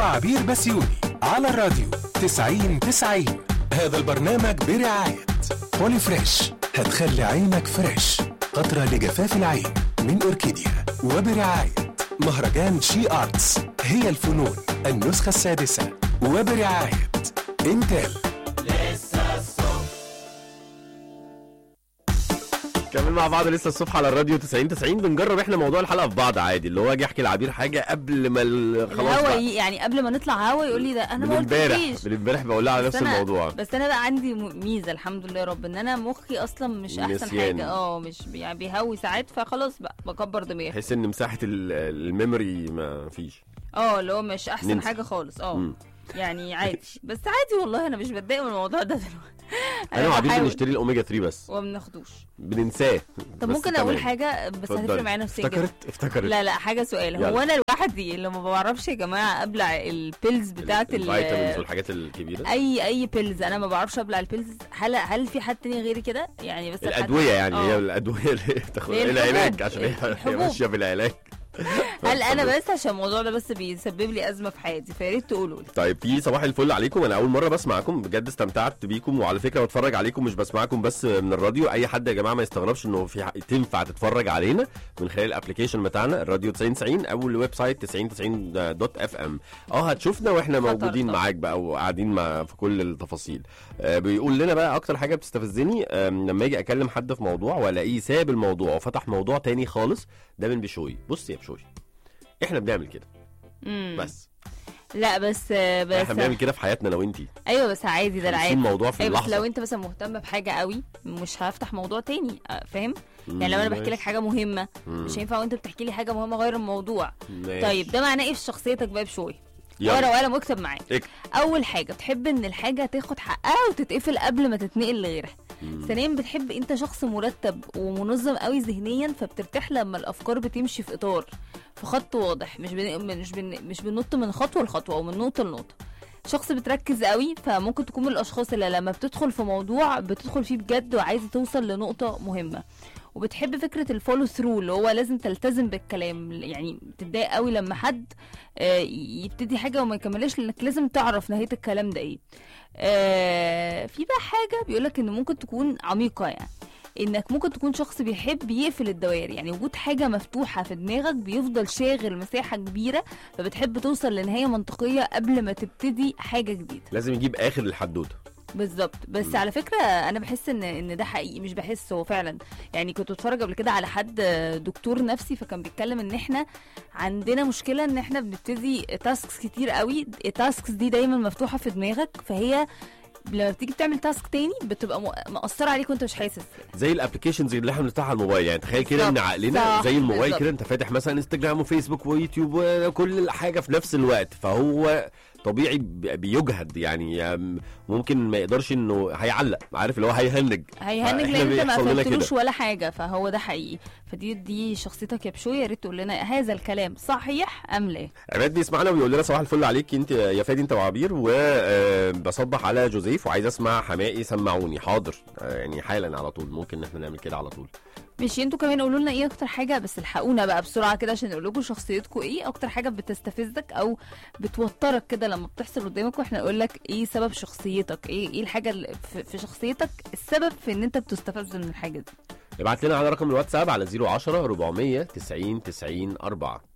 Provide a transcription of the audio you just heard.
وعبير بسيوني على الراديو 90 90 هذا البرنامج برعاية بولي فريش هتخلي عينك فريش قطرة لجفاف العين من أوركيديا وبرعاية مهرجان شي آرتس هي الفنون النسخة السادسة وبرعاية انتل كمان مع بعض لسه الصبح على الراديو 90 90 بنجرب احنا موضوع الحلقه في بعض عادي اللي هو اجي احكي لعبير حاجه قبل ما ال- خلاص الهوا بقى. ي- يعني قبل ما نطلع هوا يقول لي ده انا من ما امبارح قلتليش من امبارح بقول لها على بس نفس أنا- الموضوع بس انا بقى عندي م- ميزه الحمد لله يا رب ان انا مخي اصلا مش احسن نسيان. حاجه اه مش بي- يعني بيهوي ساعات فخلاص بقى بكبر دماغي تحس ان مساحه ال- الميموري ما فيش اه اللي هو مش احسن ننسى. حاجه خالص اه مم. يعني عادي بس عادي والله انا مش بتضايق من الموضوع ده دلوقتي انا وعبير بحاول بنشتري الاوميجا 3 بس وما بناخدوش بننساه طب بس ممكن اقول تمام. حاجه بس اتفضلي. هتفرق معايا نفسيا جدا افتكرت افتكرت لا لا حاجه سؤال يلا. هو انا لوحدي اللي ما بعرفش يا جماعه ابلع البيلز بتاعت ال- الفيتامينز والحاجات الكبيره اي اي بيلز انا ما بعرفش ابلع البيلز هل هل في حد تاني غيري كده يعني بس الحد- الادويه يعني آه. هي الادويه اللي بتاخد هي العلاج الحبوب. عشان هي هي الحبوب. ماشيه بالعلاج هل انا بس عشان الموضوع ده بس بيسبب لي ازمه في حياتي فيا ريت تقولوا لي طيب في صباح الفل عليكم انا اول مره بسمعكم بجد استمتعت بيكم وعلى فكره بتفرج عليكم مش بسمعكم بس من الراديو اي حد يا جماعه ما يستغربش انه في ح- تنفع تتفرج علينا من خلال الابلكيشن بتاعنا الراديو 9090 او الويب سايت 9090 دوت اف ام اه هتشوفنا واحنا خطر موجودين طبعا. معاك بقى وقاعدين مع في كل التفاصيل آه بيقول لنا بقى اكتر حاجه بتستفزني آه لما اجي اكلم حد في موضوع والاقيه ساب الموضوع وفتح موضوع تاني خالص ده من بشوي بص يا بشوي احنا بنعمل كده امم بس لا بس بس احنا بنعمل كده في حياتنا انا وانتي ايوه بس عادي ده 50 العادي موضوع في ايوه بس اللحظه لو انت مثلا مهتم بحاجه قوي مش هفتح موضوع تاني آه، فاهم يعني لو انا بحكي لك حاجه مهمه مش هينفع وانت بتحكي لي حاجه مهمه غير الموضوع طيب ده معناه ايه في شخصيتك بقى بشوي ورقه يلا وقلم واكتب معايا اكتب. اول حاجه بتحب ان الحاجه تاخد حقها وتتقفل قبل ما تتنقل لغيرها ثانيا بتحب انت شخص مرتب ومنظم قوي ذهنيا فبترتاح لما الافكار بتمشي في اطار في خط واضح مش بن... مش بن... مش بننط من خطوه لخطوه او من نقطه لنقطه شخص بتركز قوي فممكن تكون من الاشخاص اللي لما بتدخل في موضوع بتدخل فيه بجد وعايزه توصل لنقطه مهمه وبتحب فكره الفولو ثرو اللي هو لازم تلتزم بالكلام يعني بتتضايق قوي لما حد آه، يبتدي حاجه وما يكملهاش لانك لازم تعرف نهايه الكلام ده ايه آه، في بقى حاجه بيقولك ان ممكن تكون عميقه يعني انك ممكن تكون شخص بيحب يقفل الدوائر يعني وجود حاجه مفتوحه في دماغك بيفضل شاغل مساحه كبيره فبتحب توصل لنهايه منطقيه قبل ما تبتدي حاجه جديده لازم يجيب اخر الحدوته بالظبط بس على فكره انا بحس ان ان ده حقيقي مش بحس هو فعلا يعني كنت بتفرج قبل كده على حد دكتور نفسي فكان بيتكلم ان احنا عندنا مشكله ان احنا بنبتدي تاسكس كتير قوي التاسكس دي دايما مفتوحه في دماغك فهي لما بتيجي بتعمل تاسك تاني بتبقى م- مأثرة عليك وانت مش حاسس زي الابلكيشنز اللي احنا بنفتحها على الموبايل يعني تخيل كده ان بالظبط. عقلنا صح، زي الموبايل بالظبط. كده انت فاتح مثلا انستجرام وفيسبوك ويوتيوب وكل حاجه في نفس الوقت فهو طبيعي بي- بيجهد يعني أم، ممكن ما يقدرش انه هيعلق عارف اللي هو هيهنج هيهنج فإحنا لان انت ما بيحصل لنا قفلتلوش كده. ولا حاجه فهو ده حقيقي فدي دي شخصيتك يا بشوي يا ريت تقول لنا هذا الكلام صحيح ام لا عماد بيسمعنا وبيقول لنا صباح الفل عليك انت يا فادي انت وعبير وبصبح على جوزيف وعايز اسمع حمائي سمعوني حاضر آه، يعني حالا على طول ممكن ان احنا نعمل كده على طول ماشي انتوا كمان قولوا لنا ايه اكتر حاجه بس الحقونا بقى بسرعه كده عشان نقول لكم شخصيتكم ايه اكتر حاجه بتستفزك او بتوترك كده لما بتحصل قدامك واحنا نقول لك ايه سبب شخصيتك ايه ايه الحاجه اللي في في شخصيتك السبب في ان انت بتستفز من الحاجه دي ابعت لنا على رقم الواتساب على 010 490 90 4